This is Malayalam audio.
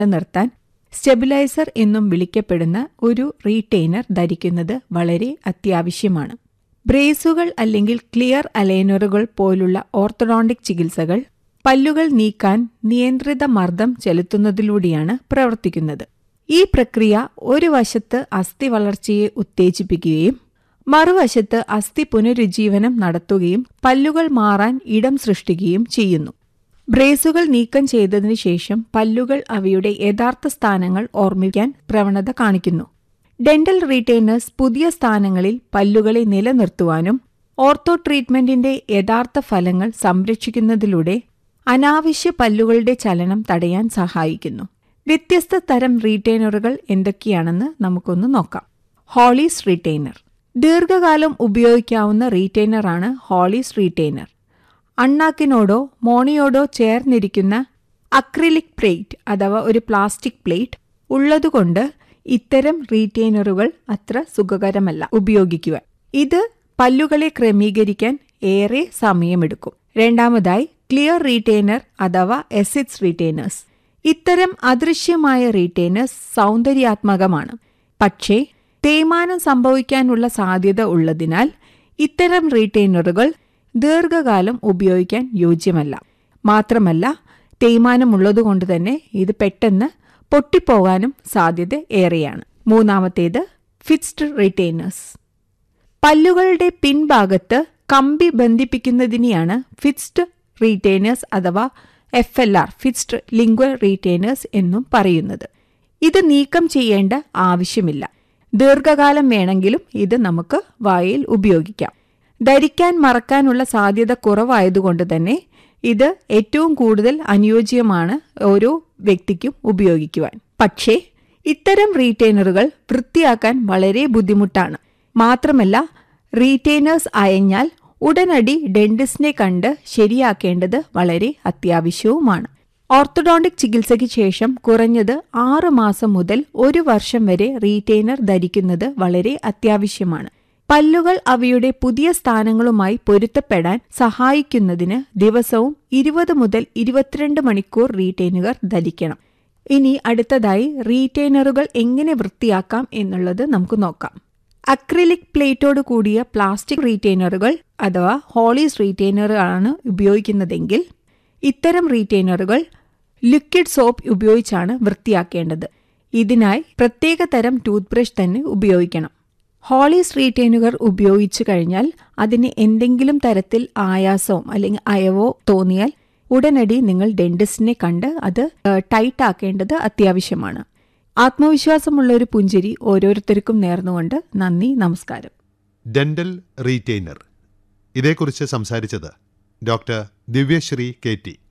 നിർത്താൻ സ്റ്റെബിലൈസർ എന്നും വിളിക്കപ്പെടുന്ന ഒരു റീറ്റെയ്നർ ധരിക്കുന്നത് വളരെ അത്യാവശ്യമാണ് ബ്രേസുകൾ അല്ലെങ്കിൽ ക്ലിയർ അലൈനറുകൾ പോലുള്ള ഓർത്തഡോണ്ടിക് ചികിത്സകൾ പല്ലുകൾ നീക്കാൻ നിയന്ത്രിത മർദ്ദം ചെലുത്തുന്നതിലൂടെയാണ് പ്രവർത്തിക്കുന്നത് ഈ പ്രക്രിയ ഒരു വശത്ത് അസ്ഥി വളർച്ചയെ ഉത്തേജിപ്പിക്കുകയും മറുവശത്ത് അസ്ഥി പുനരുജ്ജീവനം നടത്തുകയും പല്ലുകൾ മാറാൻ ഇടം സൃഷ്ടിക്കുകയും ചെയ്യുന്നു ബ്രേസുകൾ നീക്കം ചെയ്തതിനു ശേഷം പല്ലുകൾ അവയുടെ യഥാർത്ഥ സ്ഥാനങ്ങൾ ഓർമ്മിക്കാൻ പ്രവണത കാണിക്കുന്നു ഡെന്റൽ റീറ്റെയിനേഴ്സ് പുതിയ സ്ഥാനങ്ങളിൽ പല്ലുകളെ നിലനിർത്തുവാനും ഓർത്തോ ട്രീറ്റ്മെന്റിന്റെ യഥാർത്ഥ ഫലങ്ങൾ സംരക്ഷിക്കുന്നതിലൂടെ അനാവശ്യ പല്ലുകളുടെ ചലനം തടയാൻ സഹായിക്കുന്നു വ്യത്യസ്ത തരം റീറ്റെയിനറുകൾ എന്തൊക്കെയാണെന്ന് നമുക്കൊന്ന് നോക്കാം ഹോളീസ് റീറ്റെയിനർ ദീർഘകാലം ഉപയോഗിക്കാവുന്ന റീറ്റെയിനറാണ് ഹോളീസ് റീറ്റെയിനർ അണ്ണാക്കിനോടോ മോണിയോടോ ചേർന്നിരിക്കുന്ന അക്രിലിക് പ്ലേറ്റ് അഥവാ ഒരു പ്ലാസ്റ്റിക് പ്ലേറ്റ് ഉള്ളതുകൊണ്ട് ഇത്തരം റീറ്റെയിനറുകൾ അത്ര സുഖകരമല്ല ഉപയോഗിക്കുവാൻ ഇത് പല്ലുകളെ ക്രമീകരിക്കാൻ ഏറെ സമയമെടുക്കും രണ്ടാമതായി ക്ലിയർ റീറ്റെയിനർ അഥവാ എസിഡ്സ് റീറ്റെയിനേഴ്സ് ഇത്തരം അദൃശ്യമായ റീറ്റെയിനേഴ്സ് സൗന്ദര്യാത്മകമാണ് പക്ഷേ തേയ്മാനം സംഭവിക്കാനുള്ള സാധ്യത ഉള്ളതിനാൽ ഇത്തരം റീറ്റെയിനറുകൾ ദീർഘകാലം ഉപയോഗിക്കാൻ യോജ്യമല്ല മാത്രമല്ല തേയ്മാനമുള്ളതുകൊണ്ട് തന്നെ ഇത് പെട്ടെന്ന് പൊട്ടിപ്പോകാനും സാധ്യത ഏറെയാണ് മൂന്നാമത്തേത് ഫിക്സ്ഡ് റീറ്റെയിനേഴ്സ് പല്ലുകളുടെ പിൻഭാഗത്ത് കമ്പി ബന്ധിപ്പിക്കുന്നതിനെയാണ് ഫിക്സ്ഡ് റീറ്റെയിനേഴ്സ് അഥവാ F L R fixed lingual retainers എന്നും പറയുന്നത് ഇത് നീക്കം ചെയ്യേണ്ട ആവശ്യമില്ല ദീർഘകാലം വേണമെങ്കിലും ഇത് നമുക്ക് വായിൽ ഉപയോഗിക്കാം ധരിക്കാൻ മറക്കാനുള്ള സാധ്യത കുറവായതുകൊണ്ട് തന്നെ ഇത് ഏറ്റവും കൂടുതൽ അനുയോജ്യമാണ് ഓരോ വ്യക്തിക്കും ഉപയോഗിക്കുവാൻ പക്ഷേ ഇത്തരം റീറ്റെയിനറുകൾ വൃത്തിയാക്കാൻ വളരെ ബുദ്ധിമുട്ടാണ് മാത്രമല്ല റീറ്റെയിനേഴ്സ് അയഞ്ഞാൽ ഉടനടി ഡെന്റിസ്റ്റിനെ കണ്ട് ശരിയാക്കേണ്ടത് വളരെ അത്യാവശ്യവുമാണ് ഓർത്തഡോണ്ടിക് ചികിത്സയ്ക്ക് ശേഷം കുറഞ്ഞത് ആറ് മാസം മുതൽ ഒരു വർഷം വരെ റീറ്റെയിനർ ധരിക്കുന്നത് വളരെ അത്യാവശ്യമാണ് പല്ലുകൾ അവയുടെ പുതിയ സ്ഥാനങ്ങളുമായി പൊരുത്തപ്പെടാൻ സഹായിക്കുന്നതിന് ദിവസവും ഇരുപത് മുതൽ ഇരുപത്തിരണ്ട് മണിക്കൂർ റീറ്റെയിനുകൾ ധരിക്കണം ഇനി അടുത്തതായി റീറ്റെയിനറുകൾ എങ്ങനെ വൃത്തിയാക്കാം എന്നുള്ളത് നമുക്ക് നോക്കാം അക്രിലിക് പ്ലേറ്റോട് കൂടിയ പ്ലാസ്റ്റിക് റീറ്റെയിനറുകൾ അഥവാ ഹോളീസ് റീറ്റെയിനറുകളാണ് ഉപയോഗിക്കുന്നതെങ്കിൽ ഇത്തരം റീറ്റെയിനറുകൾ ലിക്വിഡ് സോപ്പ് ഉപയോഗിച്ചാണ് വൃത്തിയാക്കേണ്ടത് ഇതിനായി പ്രത്യേക തരം ടൂത്ത് ബ്രഷ് തന്നെ ഉപയോഗിക്കണം ഹോളീസ് റീറ്റെയിനുകൾ ഉപയോഗിച്ചു കഴിഞ്ഞാൽ അതിന് എന്തെങ്കിലും തരത്തിൽ ആയാസവും അല്ലെങ്കിൽ അയവോ തോന്നിയാൽ ഉടനടി നിങ്ങൾ ഡെന്റിസ്റ്റിനെ കണ്ട് അത് ടൈറ്റ് ആക്കേണ്ടത് അത്യാവശ്യമാണ് ആത്മവിശ്വാസമുള്ള ഒരു പുഞ്ചിരി ഓരോരുത്തർക്കും നേർന്നുകൊണ്ട് നന്ദി നമസ്കാരം ഡെന്റൽ റീറ്റെയിനർ ഇതേക്കുറിച്ച് സംസാരിച്ചത് ഡോക്ടർ ദിവ്യശ്രീ കെ ടി